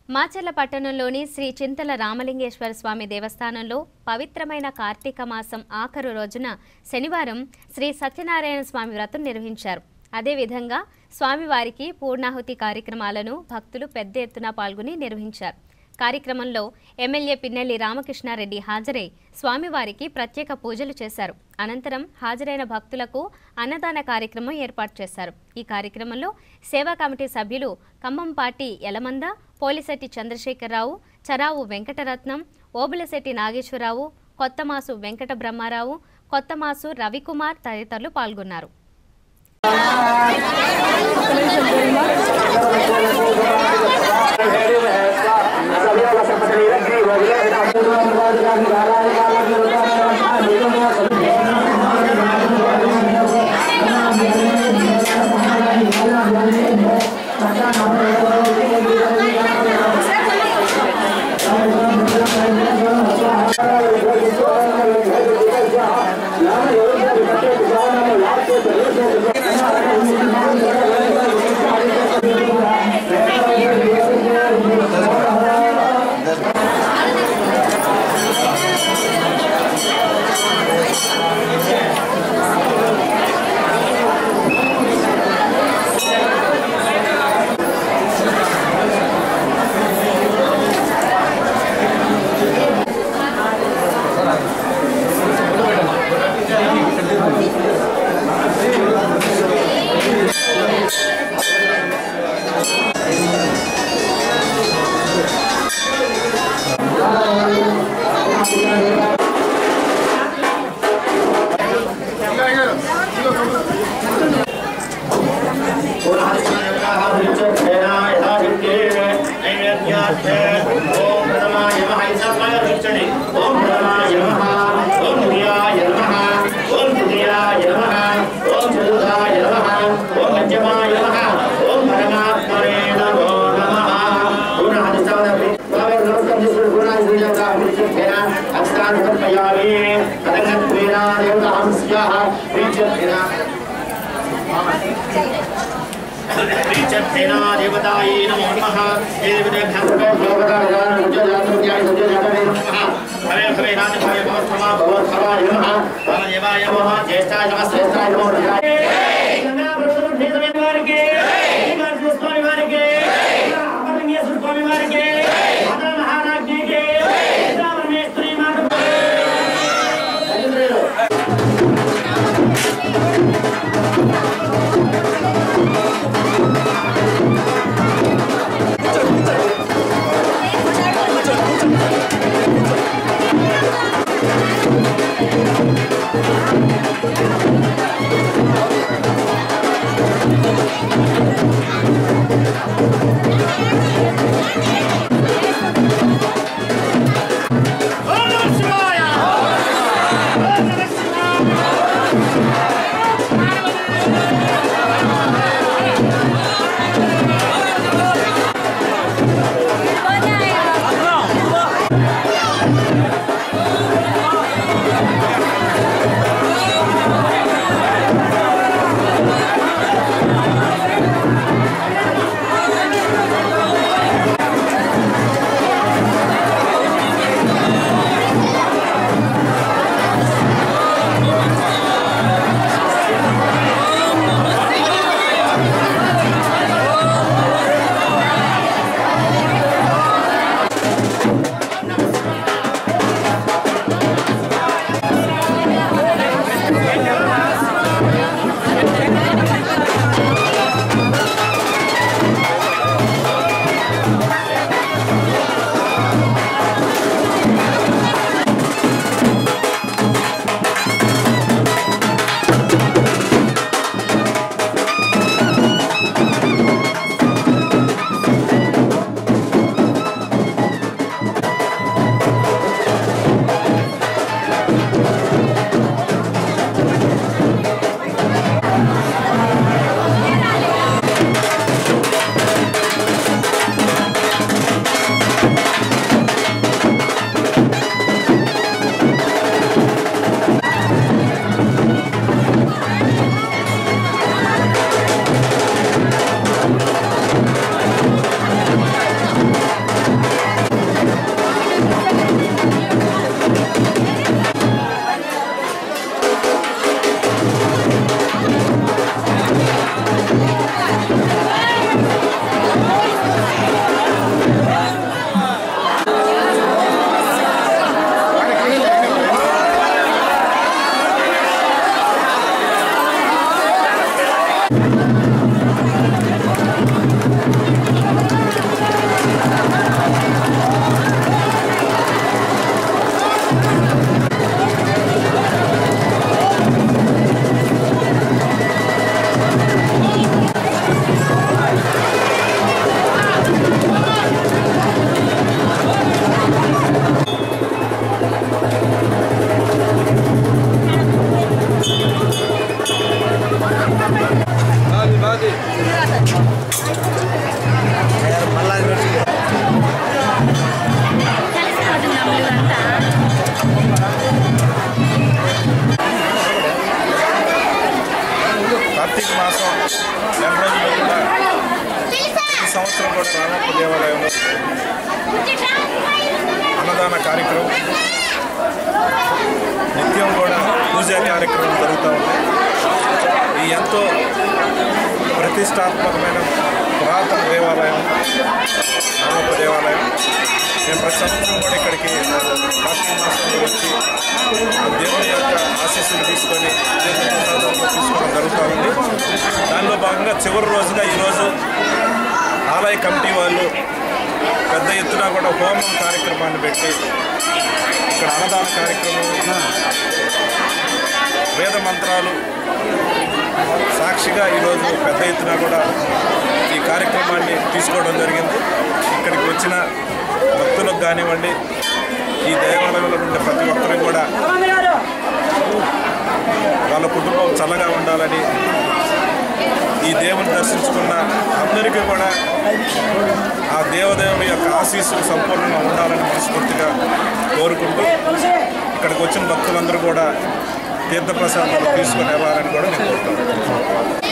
మాచర్ల పట్టణంలోని శ్రీ చింతల రామలింగేశ్వర స్వామి దేవస్థానంలో పవిత్రమైన కార్తీక మాసం ఆఖరు రోజున శనివారం శ్రీ సత్యనారాయణ స్వామి వ్రతం నిర్వహించారు అదేవిధంగా స్వామివారికి పూర్ణాహుతి కార్యక్రమాలను భక్తులు పెద్ద ఎత్తున పాల్గొని నిర్వహించారు కార్యక్రమంలో ఎమ్మెల్యే పిన్నెల్లి రామకృష్ణారెడ్డి హాజరై స్వామివారికి ప్రత్యేక పూజలు చేశారు అనంతరం హాజరైన భక్తులకు అన్నదాన కార్యక్రమం ఏర్పాటు చేశారు ఈ కార్యక్రమంలో సేవా కమిటీ సభ్యులు ఖమ్మంపాటి యలమంద పోలిశెట్టి చంద్రశేఖరరావు చరావు వెంకటరత్నం ఓబులశెట్టి నాగేశ్వరరావు కొత్తమాసు వెంకట బ్రహ్మారావు కొత్తమాసు రవికుమార్ తదితరులు పాల్గొన్నారు దేవతాయే నమో నమః భవే భవే నాథ భవే భవత్మా భవత్మా నమః వామదేవాయ నమః జ్యేష్ఠాయ నమః శ్రేష్ఠాయ నమో నమః వారికి స్వామి వారికి అమరలింగేశ్వర స్వామి వారికి మాతా మహారాజ్ఞికి పరమేశ్వరి మాత Thank సంవత్సరం కూడా రామప్ప దేవాలయంలో అన్నదాన కార్యక్రమం నిత్యం కూడా పూజా కార్యక్రమం జరుగుతూ ఉంది ఈ ఎంతో ప్రతిష్టాత్మకమైన పురాతన దేవాలయం రామప్ప దేవాలయం మేము ప్రతి సంవత్సరం కూడా ఇక్కడికి కార్తీక మాసంలో వచ్చి ఆ దేవుని యొక్క ఆశీస్సులు తీసుకొని తీర్థ ప్రసాదాలు తీసుకోవడం జరుగుతూ ఉంది దానిలో భాగంగా చివరి రోజుగా ఈరోజు ఆలయ కమిటీ వాళ్ళు పెద్ద ఎత్తున కూడా హోమం కార్యక్రమాన్ని పెట్టి ఇక్కడ అన్నదాన కార్యక్రమం వేద మంత్రాలు సాక్షిగా ఈరోజు పెద్ద ఎత్తున కూడా ఈ కార్యక్రమాన్ని తీసుకోవడం జరిగింది ఇక్కడికి వచ్చిన భక్తులకు కానివ్వండి ఈ దేవాలయంలో ఉండే ప్రతి ఒక్కరికి కూడా వాళ్ళ కుటుంబం చల్లగా ఉండాలని ఈ దేవుని దర్శించుకున్న అందరికీ కూడా ఆ దేవదేవుని యొక్క ఆశీస్సులు సంపూర్ణంగా ఉండాలని మనస్ఫూర్తిగా కోరుకుంటూ ఇక్కడికి వచ్చిన భక్తులందరూ కూడా తీర్థప్రసాదాలు తీసుకొని వెళ్ళాలని కూడా నేను కోరుతాను